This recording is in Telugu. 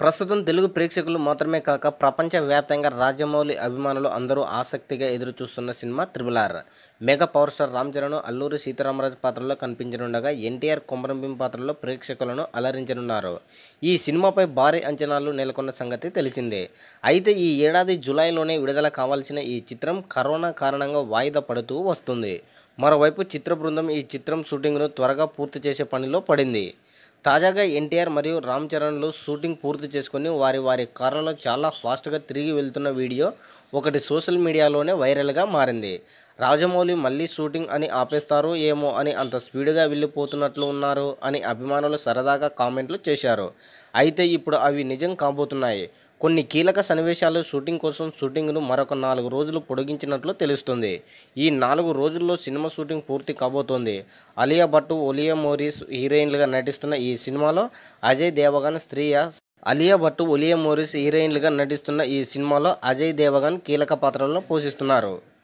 ప్రస్తుతం తెలుగు ప్రేక్షకులు మాత్రమే కాక ప్రపంచవ్యాప్తంగా రాజమౌళి అభిమానులు అందరూ ఆసక్తిగా ఎదురుచూస్తున్న cinema triple R mega power star Ram Charan Alluri Sitaramaraju పాత్రలో కనిపించనుండగా ఎన్టీఆర్ కొమరంభీం పాత్రలో ప్రేక్షకులను అలరించనున్నారు ఈ సినిమాపై భారీ అంచనాలు నెలకొన్న సంగతి తెలిసిందే అయితే ఈ ఏడాది జూలైలోనే విడుదల కావాల్సిన ఈ చిత్రం కరోనా కారణంగా వాయిదా పడుతూ వస్తుంది మరోవైపు చిత్ర బృందం ఈ చిత్రం షూటింగ్ను త్వరగా పూర్తి చేసే పనిలో పడింది తాజాగా ఎన్టీఆర్ మరియు రామ్ చరణ్లు షూటింగ్ పూర్తి చేసుకుని వారి వారి కార్లలో చాలా ఫాస్ట్గా తిరిగి వెళ్తున్న వీడియో ఒకటి సోషల్ మీడియాలోనే వైరల్గా మారింది రాజమౌళి మళ్ళీ షూటింగ్ అని ఆపేస్తారు ఏమో అని అంత స్పీడ్గా వెళ్ళిపోతున్నట్లు ఉన్నారు అని అభిమానులు సరదాగా కామెంట్లు చేశారు అయితే ఇప్పుడు అవి నిజం కాబోతున్నాయి కొన్ని కీలక సన్నివేశాలు షూటింగ్ కోసం షూటింగ్ను మరొక నాలుగు రోజులు పొడిగించినట్లు తెలుస్తుంది ఈ నాలుగు రోజుల్లో సినిమా షూటింగ్ పూర్తి కాబోతోంది అలియా భట్టు ఒలియా మోరిస్ హీరోయిన్లుగా నటిస్తున్న ఈ సినిమాలో అజయ్ దేవగన్ స్త్రీయ అలియా భట్టు ఒలియా మోరిస్ హీరోయిన్లుగా నటిస్తున్న ఈ సినిమాలో అజయ్ దేవగన్ కీలక పాత్రలను పోషిస్తున్నారు